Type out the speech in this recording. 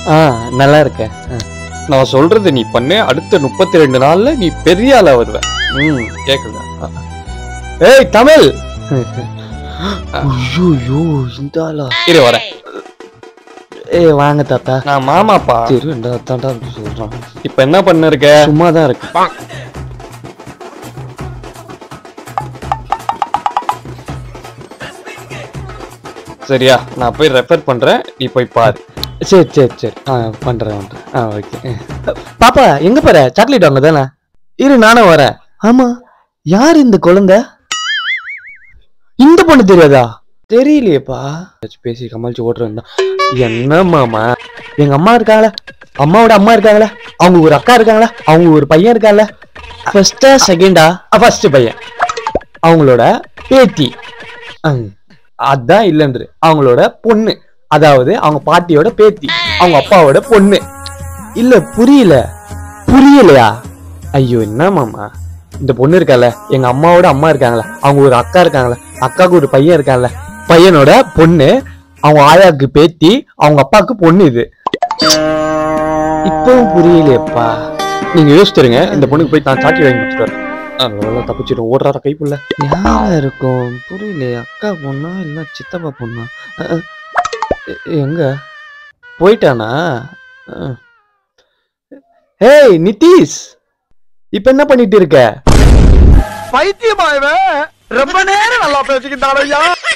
ஆ நல்லா இருக்கேன் ஆ. நான் சொல்றது நீ பண்ணு அடுத்த முப்பத்தி ரெண்டு நாள்ல நீ பெரிய ஆளா வருவ ம் கேக்குதா ஏய் தமிழ் ஐயோ இந்த ஆளா இரு வரேன் ஏய் வாங்க தாத்தா நான் மாமாப்பா சரி ரெண்டா தாத்தா சொல்றான் இப்ப என்ன பண்ண இருக்க சும்மா தான் இருக்கு சரியா நான் போய் ரெஃபர் பண்றேன் நீ போய் பாரு சரி சரி சரி ஆ பண்றேன் பண்றேன் ஆ ஓகே பாப்பா எங்க போற சாக்லேட் வாங்க தானே இரு நானும் வரேன் ஆமா யார் இந்த குழந்தை இந்த பொண்ணு தெரியாதா தெரியலையேப்பா ஏதாச்சும் பேசி கமாளிச்சு ஓட்டுறேன் என்ன மாமா எங்க அம்மா இருக்காங்களே அம்மாவோட அம்மா இருக்காங்களே அவங்க ஒரு அக்கா இருக்காங்களே அவங்க ஒரு பையன் இருக்காங்களே ஃபர்ஸ்டா செகண்டா ஃபர்ஸ்ட் பையன் அவங்களோட பேத்தி அஹ், அதான் இல்லைன்று அவங்களோட பொண்ணு அதாவது அவங்க பாட்டியோட பேத்தி அவங்க அப்பாவோட பொண்ணு இல்ல புரியல புரியலையா ஐயோ என்ன மாமா இந்த பொண்ணு இருக்கால எங்க அம்மாவோட அம்மா இருக்காங்களே அவங்க ஒரு அக்கா இருக்காங்களே அக்காவுக்கு ஒரு பையன் இருக்கான்ல பையனோட பொண்ணு அவங்க ஆயாவுக்கு பேத்தி அவங்க அப்பாவுக்கு பொண்ணு இது இப்பவும் புரியலையேப்பா நீங்க யோசிச்சிருங்க இந்த பொண்ணுக்கு போய் நான் சாக்கி வாங்கி கொடுத்துட்டு வரேன் அதனால தப்பிச்சிடும் ஓடுறார கைப்புள்ள யாரா இருக்கும் புரியலையே அக்கா பொண்ணா இல்ல சித்தப்பா பொண்ணா அஹ், அஹ், எ- எங்க போயிட்டானா அஹ். ஏய் நிதிஷ் இப்ப என்ன பண்ணிட்டு இருக்க பைத்தியமாயவன் ரொம்ப நேரம் நல்லா பேசிக்கிட்டான் ஐயா